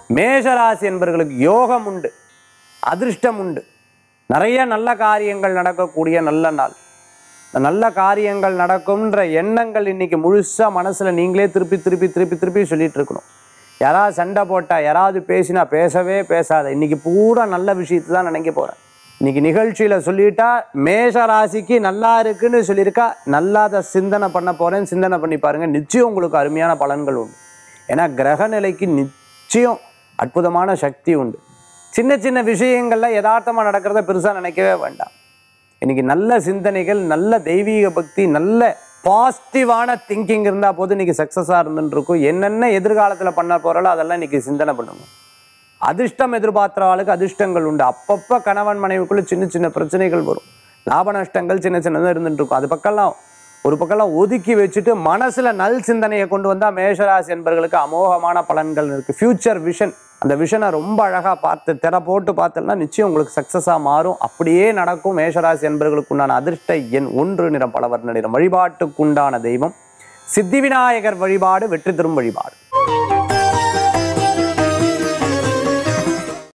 மேஷராசி என்பவர்களுக்கு யோகம் உண்டு அதிர்ஷ்டம் உண்டு நிறைய நல்ல காரியங்கள் நடக்கக்கூடிய நல்ல நாள் இந்த நல்ல காரியங்கள் நடக்கும்ன்ற எண்ணங்கள் இன்னைக்கு முழுசா மனசுல நீங்களே திருப்பி திருப்பி திருப்பி திருப்பி சொல்லிட்டு இருக்கணும் யாராவது சண்டை போட்டா யாராவது பேசினா பேசவே பேசாத இன்னைக்கு பூரா நல்ல விஷயத்தை தான் நினைக்க போறேன் இன்னைக்கு நிகழ்ச்சியில சொல்லிட்டா மேஷ ராசிக்கு நல்லா இருக்குன்னு சொல்லியிருக்கா நல்லாத சிந்தனை பண்ண போறேன் சிந்தனை பண்ணி பாருங்க நிச்சயம் உங்களுக்கு அருமையான பலன்கள் உண்டு ஏன்னா கிரக நிலைக்கு நிச்சயம் அற்புதமான சக்தி உண்டு சின்ன சின்ன விஷயங்கள்ல யதார்த்தமா நடக்கிறத பெருசா நினைக்கவே வேண்டாம் இன்னைக்கு நல்ல சிந்தனைகள் நல்ல தெய்வீக பக்தி நல்ல பாசிட்டிவான திங்கிங் இருந்தால் போது இன்னைக்கு சக்ஸஸாக இருந்துட்டு இருக்கும் என்னென்ன எதிர்காலத்தில் பண்ண போகிறாலோ அதெல்லாம் இன்னைக்கு சிந்தனை பண்ணுங்க அதிர்ஷ்டம் எதிர்பார்க்குறவாளுக்கு அதிர்ஷ்டங்கள் உண்டு அப்பப்போ கணவன் மனைவிக்குள்ள சின்ன சின்ன பிரச்சனைகள் வரும் லாப நஷ்டங்கள் சின்ன சின்னதாக இருந்துட்டு இருக்கும் அது பக்கம்லாம் ஒரு பக்கம்லாம் ஒதுக்கி வச்சுட்டு மனசுல நல் சிந்தனையை கொண்டு வந்தா மேஷராசி என்பவர்களுக்கு அமோகமான பலன்கள் இருக்கு ஃபியூச்சர் விஷன் அந்த விஷனை ரொம்ப அழகா பார்த்து திரை போட்டு பார்த்தோம்னா நிச்சயம் உங்களுக்கு சக்சஸா மாறும் அப்படியே நடக்கும் மேஷராசி என்பவர்களுக்கு உண்டான அதிர்ஷ்ட எண் ஒன்று நிறம் பலவர் நிறம் வழிபாட்டுக்குண்டான தெய்வம் சித்தி விநாயகர் வழிபாடு வெற்றி தரும் வழிபாடு